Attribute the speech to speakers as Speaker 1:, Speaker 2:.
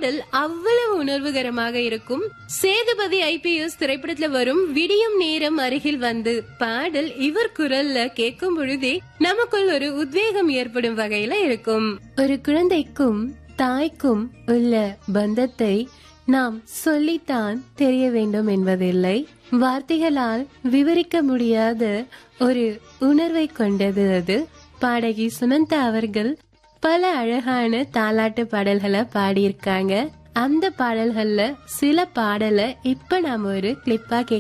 Speaker 1: பாடல் அவ்வளவு உணர்வுகரமாக இருக்கும் சேதுபதி ஐபிஎஸ் திரைப்படத்துல வரும் விடியும் நேரம் அருகில் வந்து பாடல் இவர் குரல்ல கேட்கும் பொழுதே நமக்குள் ஒரு உத்வேகம் ஏற்படும் வகையில இருக்கும் ஒரு குழந்தைக்கும் தாய்க்கும் உள்ள பந்தத்தை நாம் சொல்லித்தான் தெரிய வேண்டும் என்பதில்லை வார்த்தைகளால் விவரிக்க முடியாத ஒரு உணர்வை கொண்டது அது பாடகி சுனந்தா அவர்கள் பல அழகான தாலாட்டு பாடல்களை பாடியிருக்காங்க அந்த பாடல்கள்ல சில பாடலை இப்ப நாம ஒரு கிளிப்பா கேட்க